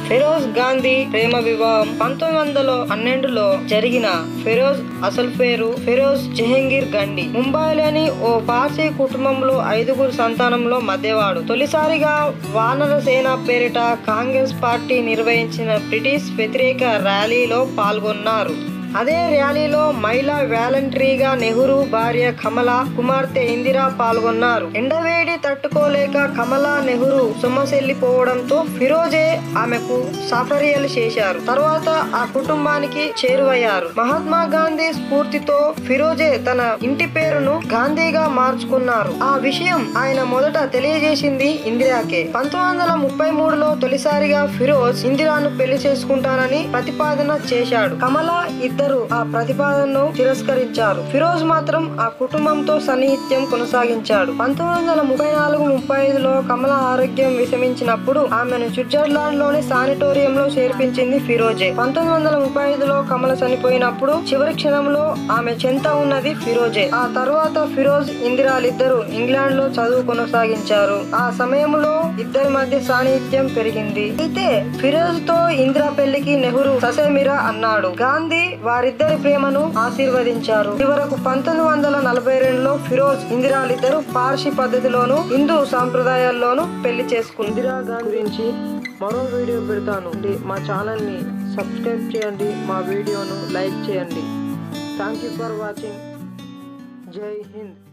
ఫిరోజ్ గాంధీ ప్రేమ వివాహం పంతొమ్మిది వందల పన్నెండులో జరిగిన ఫిరోజ్ అసలు పేరు ఫిరోజ్ జహంగీర్ గండి ముంబైలోని ఓ పార్సీ కుటుంబంలో ఐదుగురు సంతానంలో మధ్యవాడు తొలిసారిగా వానర సేన పేరిట కాంగ్రెస్ పార్టీ నిర్వహించిన బ్రిటిష్ వ్యతిరేక ర్యాలీలో పాల్గొన్నారు అదే ర్యాలీలో మహిళా వాలంటరీగా నెహ్రూ భార్య కమల కుమార్తె ఇందిరా పాల్గొన్నారు ఎండవేడి తట్టుకోలేక కమల నెహ్రూ సొమ్మసెల్లిపోవడంతో ఫిరోజే ఆమెకు సఫరియలు చేశారు తర్వాత ఆ కుటుంబానికి చేరువయ్యారు మహాత్మా గాంధీ స్ఫూర్తితో ఫిరోజే తన ఇంటి పేరును గాంధీగా మార్చుకున్నారు ఆ విషయం ఆయన మొదట తెలియజేసింది ఇందిరాకే పంతొమ్మిది వందల ముప్పై మూడులో తొలిసారిగా ఫిరోజ్ ఇందిరాను పెళ్లి చేసుకుంటానని ప్రతిపాదన చేశాడు కమల ఇద్దరు ఆ ప్రతిపాదనను తిరస్కరించారు ఫిరోజ్ మాత్రం ఆ కుటుంబంతో సన్నిహిత్యం కొనసాగించాడు పంతొమ్మిది వందల ముప్పై నాలుగు ముప్పై ఐదులో కమల ఆరోగ్యం విషమించినప్పుడు ఆమెను స్విట్జర్లాండ్ లోని సానిటోరియం లో చేర్పించింది ఫిరోజే పంతొమ్మిది వందల ముప్పై ఐదులో కమల చనిపోయినప్పుడు చివరి క్షణంలో ఆమె చెంత ఉన్నది ఫిరోజే ఆ తర్వాత ఫిరోజ్ ఇందిరాలిద్దరు ఇంగ్లాండ్ లో చదువు కొనసాగించారు ఆ సమయంలో ఇద్దరి మధ్య సాన్నిహిత్యం పెరిగింది అయితే ఫిరోజ్ తో ఇందిరా పెళ్లికి నెహ్రూ ససేమిరా అన్నాడు గాంధీ వారిద్దరి ప్రేమను ఆశీర్వదించారు చివరకు పంతొమ్మిది వందల నలభై రెండులో ఫిరోజ్ ఇందిరాలిద్దరు పార్సీ పద్ధతిలోను హిందూ సాంప్రదాయాల్లోనూ పెళ్లి చేసుకున్నారు ఇందిరా గాంధీ గురించి మరో వీడియో పెడతాను మా ఛానల్ ని సబ్స్క్రైబ్ చేయండి మా వీడియోను లైక్ చేయండి థ్యాంక్ యూ ఫర్ వాచింగ్ జై హింద్